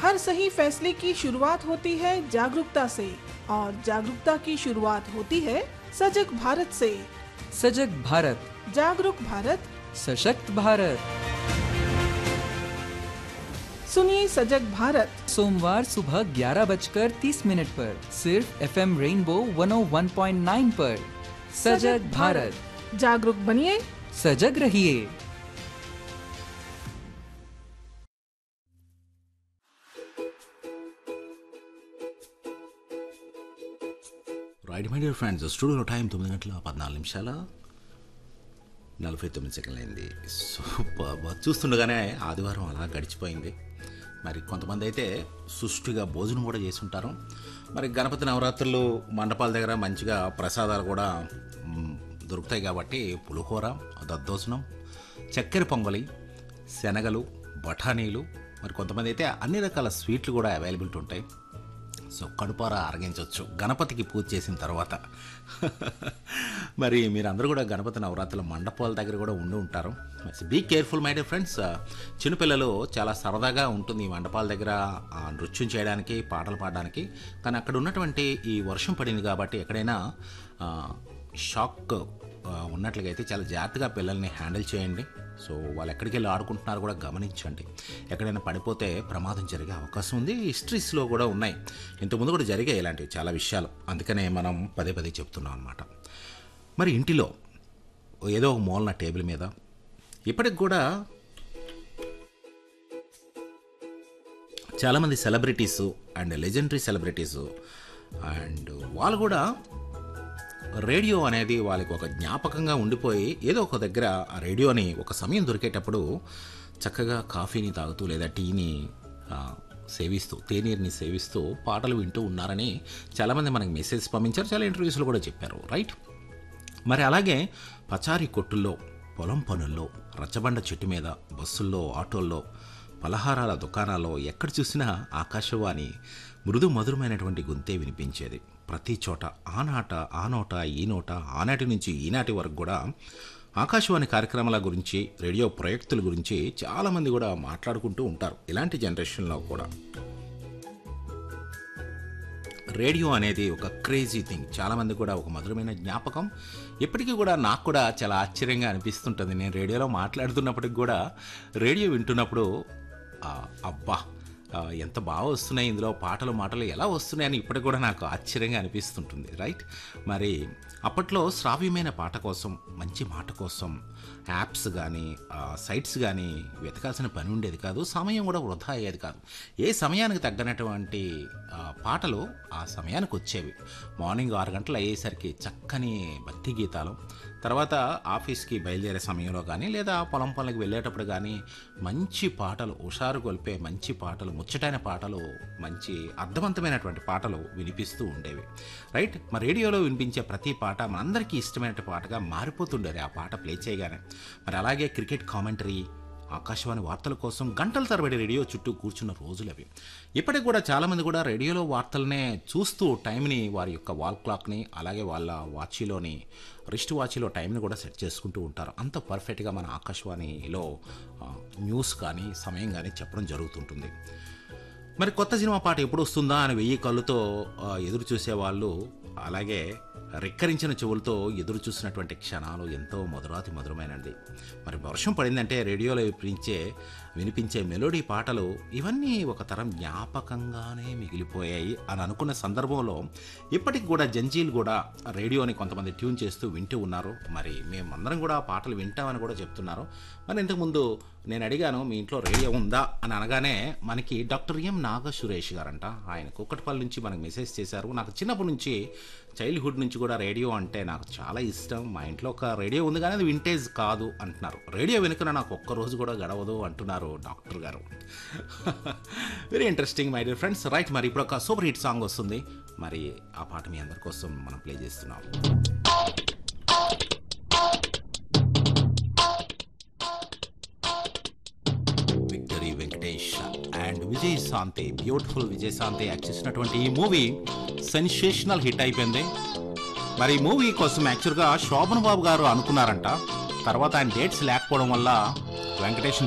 हर सही फैसले की शुरुआत होती है जागरूकता से और जागरूकता की शुरुआत होती है सजग भारत से सजग भारत जागरूक भारत सशक्त भारत सुनिए सजग भारत सोमवार सुबह ग्यारह बजकर तीस मिनट पर सिर्फ एफ एम रेनबो 101.9 पर सजग भारत जागरूक बनिए सजग रहिए రైట్ మై డియర్ ఫ్రెండ్స్ స్టూడియోలో టైం తొమ్మిది గంటల పద్నాలుగు నిమిషాల నలభై తొమ్మిది సెకండ్లు అయింది సూపర్ చూస్తుండగానే ఆదివారం అలా గడిచిపోయింది మరి కొంతమంది అయితే సుష్టిగా భోజనం కూడా చేసి ఉంటారు మరి గణపతి నవరాత్రులు మండపాల దగ్గర మంచిగా ప్రసాదాలు కూడా మ్, దొరుకుతాయి కాబట్టి పులిహోర దద్దోజనం చక్కెర పొంగలి శనగలు బఠానీలు మరి కొంతమంది అయితే అన్ని రకాల స్వీట్లు కూడా అవైలబిలిటీ ఉంటాయి సో కడుపార అరగించవచ్చు గణపతికి పూజ చేసిన తర్వాత మరి మీరందరూ కూడా గణపతి నవరాత్రుల మండపాల దగ్గర కూడా ఉండి ఉంటారు be careful my dear friends చిన్నపిల్లలు చాలా సరదాగా ఉంటుంది ఈ మండపాల దగ్గర ఆ, నృత్యం చేయడానికి పాటలు పాడడానికి కానీ అక్కడ ఉన్నటువంటి ఈ వర్షం పడింది కాబట్టి ఎక్కడైనా ఆ, షాక్ ఆ, ఉన్నట్లుగా అయితే చాలా జాగ్రత్తగా పిల్లల్ని హ్యాండిల్ చేయండి సో వాళ్ళు ఎక్కడికి వెళ్ళి ఆడుకుంటున్నారో కూడా గమనించండి ఎక్కడైనా పడిపోతే ప్రమాదం జరిగే అవకాశం ఉంది హిస్టరీస్లో కూడా ఉన్నాయి ఇంతకుముందు కూడా జరిగాయి ఇలాంటివి చాలా విషయాలు అందుకనే మనం పదే పదే చెప్తున్నాం అనమాట మరి ఇంటిలో ఏదో ఒక మూలన టేబుల్ మీద ఇప్పటికి కూడా చాలామంది celebrities and legendary celebrities and వాళ్ళు కూడా రేడియో అనేది వాళ్ళకి ఒక జ్ఞాపకంగా ఉండిపోయి ఏదో ఒక దగ్గర ఆ రేడియోని ఒక సమయం దొరికేటప్పుడు చక్కగా కాఫీని తాగుతూ లేదా టీని ఆ, సేవిస్తూ తేనీరుని సేవిస్తూ పాటలు వింటూ ఉన్నారని చాలామంది మనకి మెసేజ్ పంపించారు చాలా ఇంటర్వ్యూస్లో కూడా చెప్పారు రైట్ మరి అలాగే పచారీ కొట్టుల్లో పొలం పనుల్లో రచ్చబండ చెట్టు మీద బస్సుల్లో ఆటోల్లో పలహారాల దుకాణాల్లో ఎక్కడ చూసినా ఆకాశవాణి మృదు మధురమైనటువంటి గొంతే వినిపించేది ప్రతి చోట ఆనాట ఆ నోట ఈ నోట ఆనాటి నుంచి ఈనాటి వరకు కూడా ఆకాశవాణి కార్యక్రమాల గురించి రేడియో ప్రాజెక్టుల గురించి చాలామంది కూడా మాట్లాడుకుంటూ ఉంటారు ఇలాంటి జనరేషన్లో కూడా రేడియో అనేది ఒక క్రేజీ థింగ్ చాలామంది కూడా ఒక మధురమైన జ్ఞాపకం ఇప్పటికీ కూడా నాకు కూడా చాలా ఆశ్చర్యంగా అనిపిస్తుంటుంది నేను రేడియోలో మాట్లాడుతున్నప్పటికి కూడా రేడియో వింటున్నప్పుడు ఆ, అబ్బా ఆ, ఎంత బాగా వస్తున్నాయి ఇందులో పాటలు మాటలు ఎలా వస్తున్నాయని ఇప్పటికి కూడా నాకు ఆశ్చర్యంగా అనిపిస్తుంటుంది రైట్ మరి అప్పట్లో శ్రావ్యమైన పాట కోసం మంచి మాట కోసం యాప్స్ కానీ సైట్స్ కానీ వెతకాల్సిన పని ఉండేది కాదు సమయం కూడా వృధా అయ్యేది కాదు ఏ సమయానికి తగ్గనటువంటి ఆ, పాటలు ఆ సమయానికి వచ్చేవి మార్నింగ్ ఆరు గంటలు అయ్యేసరికి చక్కని భక్తి గీతాలు తర్వాత ఆఫీస్కి బయలుదేరే సమయంలో కానీ లేదా పొలం పనులకు వెళ్ళేటప్పుడు కానీ మంచి పాటలు హుషారు కొలిపే మంచి పాటలు ముచ్చటైన పాటలు మంచి అర్థవంతమైనటువంటి పాటలు వినిపిస్తూ ఉండేవి రైట్ మరి రేడియోలో వినిపించే ప్రతి పాట మనందరికీ ఇష్టమైన పాటగా మారిపోతుండేది ఆ పాట ప్లే చేయగానే మరి అలాగే క్రికెట్ కామెంటరీ ఆకాశవాణి వార్తల కోసం గంటల తరబడి రేడియో చుట్టూ కూర్చున్న రోజులు అవి ఇప్పటికి కూడా చాలామంది కూడా రేడియోలో వార్తలనే చూస్తూ టైంని వారి యొక్క వాల్ క్లాక్ని అలాగే వాళ్ళ వాచీలోని రిస్ట్ వాచీలో టైంని కూడా సెట్ చేసుకుంటూ ఉంటారు అంత పర్ఫెక్ట్గా మన ఆకాశవాణిలో ఆ, న్యూస్ కానీ సమయం కానీ చెప్పడం జరుగుతుంటుంది మరి కొత్త సినిమా పాట ఎప్పుడు వస్తుందా అని వెయ్యి కళ్ళుతో ఆ, ఎదురు చూసేవాళ్ళు అలాగే రెక్కరించిన చెవులతో ఎదురు చూసినటువంటి క్షణాలు ఎంతో మధురాతి మధురమైనది మరి వర్షం పడిందంటే రేడియోలో వినిపించే వినిపించే మెలోడీ పాటలు ఇవన్నీ ఒక తరం జ్ఞాపకంగానే మిగిలిపోయాయి అని అనుకున్న సందర్భంలో ఇప్పటికి కూడా జంజీలు కూడా రేడియోని కొంతమంది ట్యూన్ చేస్తూ వింటూ ఉన్నారు మరి మేమందరం కూడా ఆ పాటలు వింటామని కూడా చెప్తున్నారు మరి ఇంతకుముందు నేను అడిగాను మీ ఇంట్లో రేడియో ఉందా అని అనగానే మనకి డాక్టర్ ఎం నాగ సురేష్ గారంట ఆయన కుక్కటిపల్లి నుంచి మనకు మెసేజ్ చేశారు నాకు చిన్నప్పటి నుంచి చైల్డ్హుడ్ నుంచి కూడా రేడియో అంటే నాకు చాలా ఇష్టం మా ఇంట్లో ఒక రేడియో ఉంది కానీ అది వింటేజ్ కాదు అంటున్నారు రేడియో వెనుకన నాకు ఒక్క రోజు కూడా గడవదు అంటున్నారు డాక్టర్ గారు very interesting my dear friends right మరి ఇప్పుడు ఒక సూపర్ హిట్ సాంగ్ వస్తుంది మరి ఆ పాట మీ అందరి కోసం మనం ప్లే చేస్తున్నాం victory Venkatesh and Vijayashanti beautiful Vijayashanti act చేసినటువంటి ఈ మూవీ సెన్సేషనల్ హిట్ అయిపోయింది మరి ఈ మూవీ కోసం యాక్చువల్గా శోభన్ బాబు గారు అనుకున్నారంట తర్వాత ఆయన డేట్స్ లేకపోవడం వల్ల వెంకటేష్